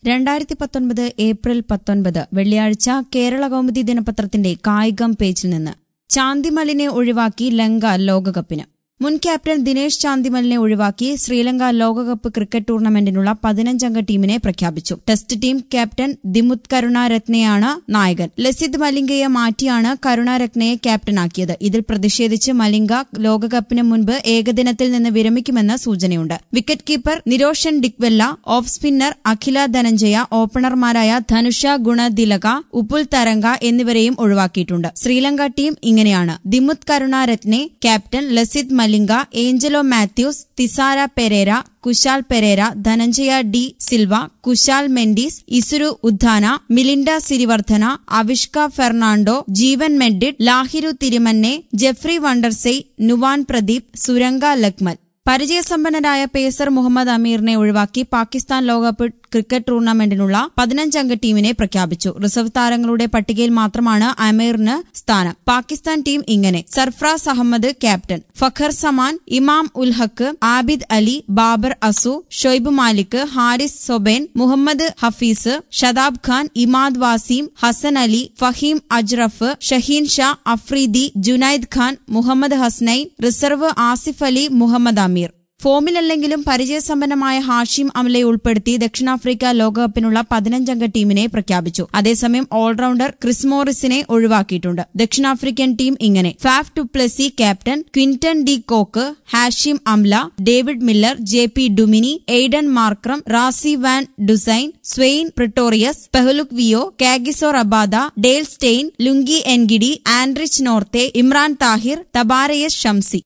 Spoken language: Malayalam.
രണ്ടായിരത്തി പത്തൊൻപത് ഏപ്രിൽ പത്തൊൻപത് വെള്ളിയാഴ്ച കേരള കൗമുദി ദിനപത്രത്തിന്റെ കായികം പേജിൽ നിന്ന് ചാന്ദിമലിനെ ഒഴിവാക്കി ലങ്ക ലോകകപ്പിന് മുൻ ക്യാപ്റ്റൻ ദിനേശ് ചാന്ദിമലിനെ ഒഴിവാക്കി ശ്രീലങ്ക ലോകകപ്പ് ക്രിക്കറ്റ് ടൂർണമെന്റിനുള്ള പതിനഞ്ചംഗ ടീമിനെ പ്രഖ്യാപിച്ചു ടെസ്റ്റ് ടീം ക്യാപ്റ്റൻ ദിമുത് കരുണാരത്നെയാണ് നായകൻ ലസിത് മലിംഗയെ മാറ്റിയാണ് കരുണാരത്നയെ ക്യാപ്റ്റനാക്കിയത് ഇതിൽ പ്രതിഷേധിച്ച് മലിംഗ ലോകകപ്പിന് മുൻപ് ഏകദിനത്തിൽ നിന്ന് വിരമിക്കുമെന്ന് സൂചനയുണ്ട് wicket keeper Niroshan Dickwella off spinner Akila Dhananjaya ഓപ്പണർമാരായ ധനുഷ ഗുണതിലക ഉപ്പുൽ തരംഗ എന്നിവരെയും ഒഴിവാക്കിയിട്ടുണ്ട് ശ്രീലങ്ക ടീം ഇങ്ങനെയാണ് ദിമുത് കരുണാരത്നെ ക്യാപ്റ്റൻ ലസിത് മലിംഗ ഏഞ്ചലോ മാത്യൂസ് തിസാര പെരേര കുശാൽ പെരേര ധനഞ്ജയ ഡി സിൽവ കുശാൽ മെൻഡിസ് ഇസുരു ഉദ്ധാന മിലിൻഡ സിരിവർദ്ധന അവിഷ്ക ഫെർണാണ്ടോ ജീവൻ മെഡിഡ് ലാഹിരു തിരുമന്നെ ജെഫ്രി വണ്ടർസെയ് നുവാൻ പ്രദീപ് സുരംഗ ലക്മൽ പരിചയസമ്പന്നരായ പേസർ മുഹമ്മദ് അമീറിനെ ഒഴിവാക്കി പാകിസ്ഥാൻ ലോകകപ്പ് ക്രിക്കറ്റ് ടൂർണമെന്റിനുള്ള പതിനഞ്ചംഗ ടീമിനെ പ്രഖ്യാപിച്ചു റിസർവ് താരങ്ങളുടെ പട്ടികയിൽ മാത്രമാണ് അമീറിന് സ്ഥാനം പാകിസ്ഥാൻ ടീം ഇങ്ങനെ സർഫ്രാസ് അഹമ്മദ് ക്യാപ്റ്റൻ ഫഖർ സമാൻ ഇമാം ഉൽ ഹക്ക് ആബിദ് അലി ബാബർ അസു ഷൊയ്ബ് മാലിക് ഹാരിസ് സൊബേൻ മുഹമ്മദ് ഹഫീസ് ഷതാബ് ഖാൻ ഇമാദ് വാസീം ഹസൻ അലി ഫഹീം അജ്റഫ് ഷഹീൻ ഷാ അഫ്രീദി ജുനൈദ് ഖാൻ മുഹമ്മദ് ഹസ്നൈൻ റിസർവ് ആസിഫ് അലി മുഹമ്മദ് അമീർ ഫോമിലല്ലെങ്കിലും പരിചയസമ്പന്നമായ ഹാഷിം അമലെ ഉൾപ്പെടുത്തി ദക്ഷിണാഫ്രിക്ക ലോകകപ്പിനുള്ള പതിനഞ്ചംഗ ടീമിനെ പ്രഖ്യാപിച്ചു അതേസമയം ഓൾറൌണ്ടർ ക്രിസ് മോറിസിനെ ഒഴിവാക്കിയിട്ടുണ്ട് ദക്ഷിണാഫ്രിക്കൻ ടീം ഇങ്ങനെ Faf du Plessis captain Quinton de Kock Hashim Amla David Miller J P Duminy Aiden Markram Rassie van Dussen Dwaine Pretorius Phehlukwayo Kagiso Rabada Dale Steyn Lungi Ngidi Anrich Nortje Imran Tahir Tabraiz Shamsi